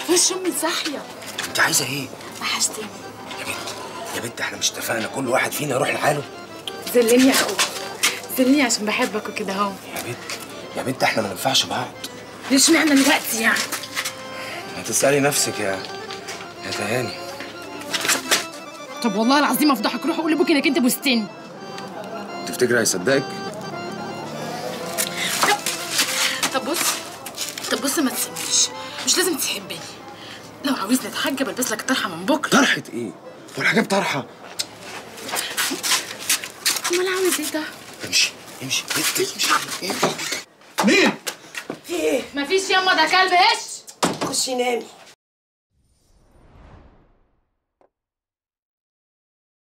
وش امي صاحيه انت عايزه ايه وحشتني يا بنت يا بنت احنا مش اتفقنا كل واحد فينا يروح لحاله زلني يا اخويا زلني عشان بحبك وكده اهو يا بنت يا بنت احنا ما ننفعش بعض ليش معنى دلوقتي يعني هتسالي نفسك يا يا تهاني طب والله العظيم افضحك روح قول لابوك انك انت بوستني تفتكر هيصدقك طب بص طب بص ما تسيبنيش مش لازم تحبني لو عاوزني اتحجب البس لك طرحه من بكره طرحه ايه والحاجات طرحه امال عاوز ايه ده امشي امشي بنت امشي امشي مين؟ في ايه مفيش ياما ده كلب هش خشي نامي